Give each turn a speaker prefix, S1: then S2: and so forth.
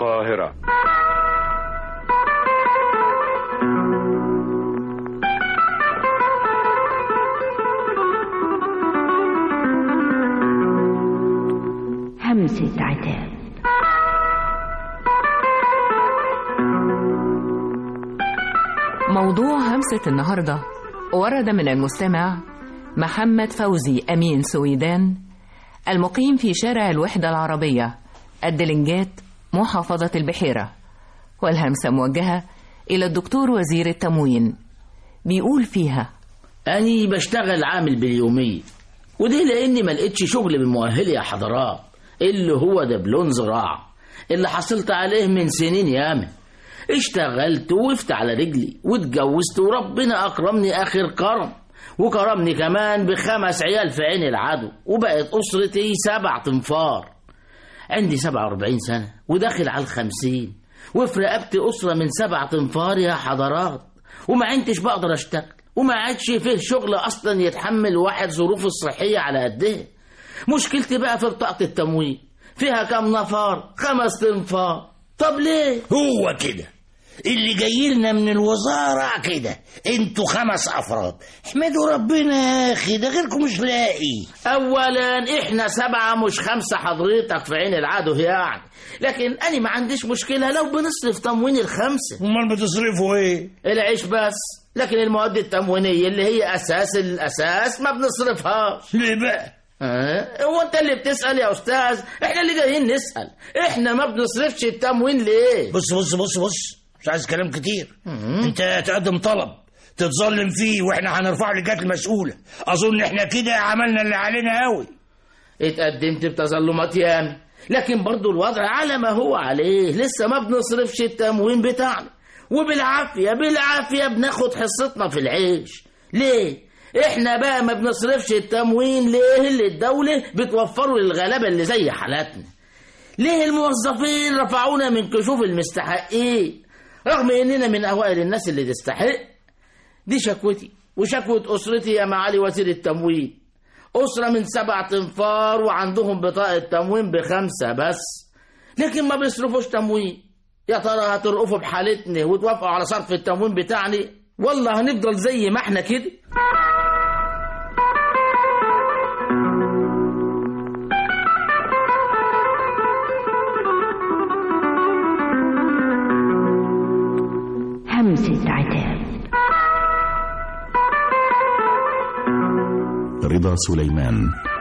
S1: القاهرة
S2: همسة عتاب
S3: موضوع همسة النهاردة ورد من المستمع محمد فوزي أمين سويدان المقيم في شارع الوحدة العربية الدلنجات محافظة البحيرة والهمسة موجهة إلى الدكتور وزير التموين بيقول فيها
S4: أني بشتغل عامل باليومية ودي لأني ما لقيتش شغل بمؤهلي يا حضرات اللي هو دبلون زراعة اللي حصلت عليه من سنين ياما اشتغلت وقفت على رجلي واتجوزت وربنا أكرمني آخر كرم وكرمني كمان بخمس عيال في عين العدو وبقت أسرتي سبع تنفار عندي سبعة واربعين سنة وداخل على الخمسين وفي رقبتي أسرة من سبع تنفار يا حضرات وما عدتش بقدر أشتغل وما عادش فيه شغل أصلا يتحمل واحد ظروفه الصحية على قدها مشكلتي بقى في بطاقة التموين فيها كام نفر خمس تنفار طب ليه
S5: هو كده اللي جاي لنا من الوزارة كده انتوا خمس افراد احمدوا ربنا يا اخي ده غيركم مش لاقي
S4: اولا احنا سبعة مش خمسة حضرتك في عين العدو يعني لكن انا ما عنديش مشكلة لو بنصرف تموين الخمسة
S5: امال بتصرفوا ايه
S4: العيش بس لكن المواد التموينية اللي هي اساس الاساس ما بنصرفهاش
S5: ليه بقى
S4: اه هو انت اللي بتسأل يا استاذ احنا اللي جايين نسأل احنا ما بنصرفش التموين ليه
S5: بص بص بص بص مش عايز كلام كتير انت تقدم طلب تتظلم فيه واحنا هنرفعه للجهات المسؤولة اظن احنا كده عملنا اللي علينا قوي
S4: اتقدمت بتظلمات ياما لكن برضو الوضع على ما هو عليه لسه ما بنصرفش التموين بتاعنا وبالعافية بالعافية بناخد حصتنا في العيش ليه؟ احنا بقى ما بنصرفش التموين ليه اللي الدولة بتوفره للغلابة اللي زي حالاتنا ليه الموظفين رفعونا من كشوف المستحقين رغم اننا من اوائل الناس اللي تستحق دي شكوتي وشكوة اسرتي يا معالي وزير التموين اسرة من سبع تنفار وعندهم بطاقة تموين بخمسة بس لكن ما بيصرفوش تموين يا ترى هترقفوا بحالتنا وتوافقوا على صرف التموين بتاعنا والله هنفضل زي ما احنا كده
S2: همسة عتاب
S6: رضا سليمان